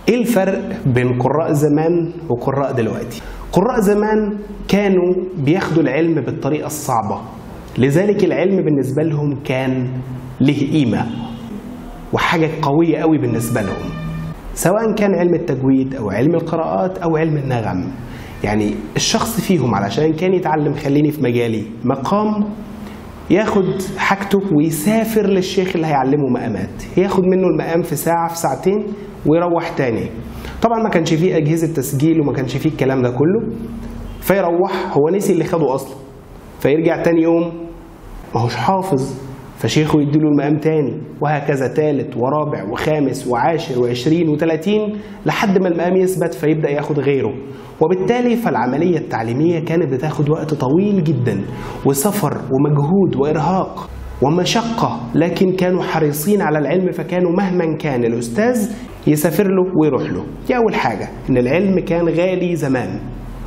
ايه الفرق بين قراء زمان وقراء دلوقتي قراء زمان كانوا بياخدوا العلم بالطريقة الصعبة لذلك العلم بالنسبة لهم كان له قيمة وحاجة قوية قوي بالنسبة لهم سواء كان علم التجويد أو علم القراءات أو علم النغم يعني الشخص فيهم علشان كان يتعلم خليني في مجالي مقام ياخد حاجته ويسافر للشيخ اللي هيعلمه مقامات ياخد منه المقام في ساعة في ساعتين ويروح تاني طبعا ما كانش فيه أجهزة تسجيل وما كانش فيه الكلام ده كله فيروح هو نسي اللي خده أصلا فيرجع تاني يوم ما هوش حافظ فشيخه يديله المقام تاني وهكذا تالت ورابع وخامس وعاشر وعشرين وتلاتين لحد ما المقام يثبت فيبدأ ياخد غيره وبالتالي فالعملية التعليمية كانت بتاخد وقت طويل جدا وسفر ومجهود وإرهاق ومشقة لكن كانوا حريصين على العلم فكانوا مهما كان الأستاذ يسافر له ويروح له دي أول حاجة إن العلم كان غالي زمان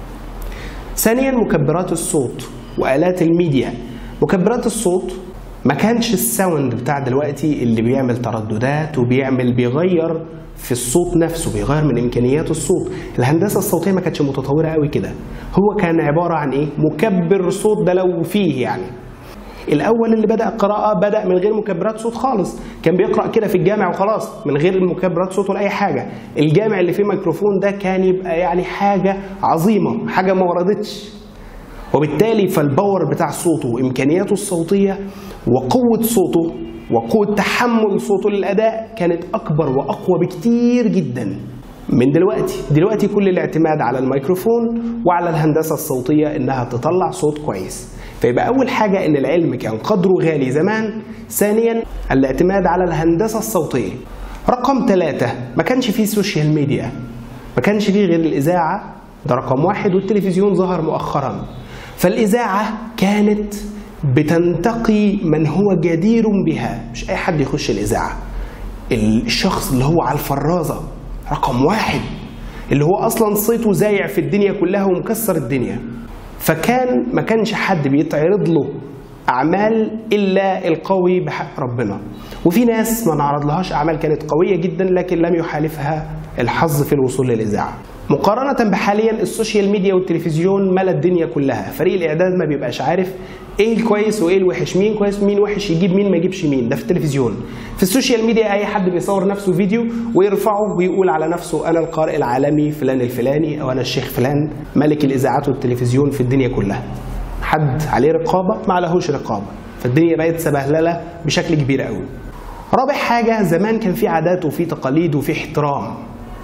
ثانيا مكبرات الصوت وآلات الميديا مكبرات الصوت ما كانش الساوند بتاع دلوقتي اللي بيعمل ترددات وبيعمل بيغير في الصوت نفسه بيغير من امكانيات الصوت الهندسه الصوتيه ما كانتش متطوره قوي كده هو كان عباره عن ايه مكبر صوت ده لو فيه يعني الاول اللي بدا القراءه بدا من غير مكبرات صوت خالص كان بيقرا كده في الجامع وخلاص من غير مكبرات صوت ولا اي حاجه الجامع اللي فيه ميكروفون ده كان يبقى يعني حاجه عظيمه حاجه ما وردتش وبالتالي فالباور بتاع صوته وامكانياته الصوتيه وقوه صوته وقوه تحمل صوته للاداء كانت اكبر واقوى بكتير جدا من دلوقتي دلوقتي كل الاعتماد على الميكروفون وعلى الهندسه الصوتيه انها تطلع صوت كويس فيبقى اول حاجه ان العلم كان قدره غالي زمان ثانيا الاعتماد على الهندسه الصوتيه رقم ثلاثة ما كانش فيه سوشيال ميديا ما كانش فيه غير الإذاعة ده رقم واحد والتلفزيون ظهر مؤخرا فالإذاعة كانت بتنتقي من هو جدير بها مش أي حد يخش الإذاعة الشخص اللي هو على الفرازة رقم واحد اللي هو أصلا صيته زايع في الدنيا كلها ومكسر الدنيا فكان ما كانش حد بيتعرض له أعمال إلا القوي بحق ربنا وفي ناس ما نعرض لهاش أعمال كانت قوية جدا لكن لم يحالفها الحظ في الوصول للإذاعة مقارنة بحاليا السوشيال ميديا والتلفزيون ملا الدنيا كلها فريق الإعداد ما بيبقاش عارف ايه الكويس وايه الوحش مين كويس مين وحش يجيب مين ما يجيبش مين ده في التلفزيون في السوشيال ميديا اي حد بيصور نفسه فيديو ويرفعه ويقول على نفسه انا القارئ العالمي فلان الفلاني او انا الشيخ فلان ملك الاذاعات والتلفزيون في الدنيا كلها حد عليه رقابه ما عليهوش رقابه فالدنيا بقت سبهلله بشكل كبير قوي رابع حاجه زمان كان في عادات وفي تقاليد وفي احترام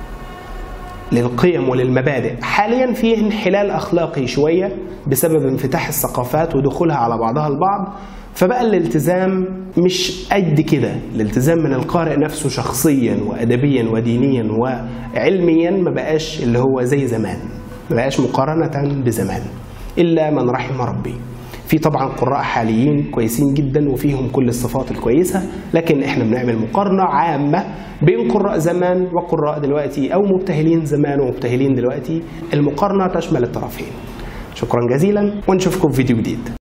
للقيم وللمبادئ حاليا في انحلال اخلاقي شويه بسبب انفتاح الثقافات ودخولها على بعضها البعض فبقى الالتزام مش قد كده الالتزام من القارئ نفسه شخصيا وادبيا ودينيا وعلميا ما بقاش اللي هو زي زمان ما بقاش مقارنه بزمان الا من رحم ربي في طبعا قراء حاليين كويسين جدا وفيهم كل الصفات الكويسة لكن احنا بنعمل مقارنة عامة بين قراء زمان وقراء دلوقتي أو مبتهلين زمان ومبتهلين دلوقتي المقارنة تشمل الطرفين شكرا جزيلا ونشوفكم في فيديو جديد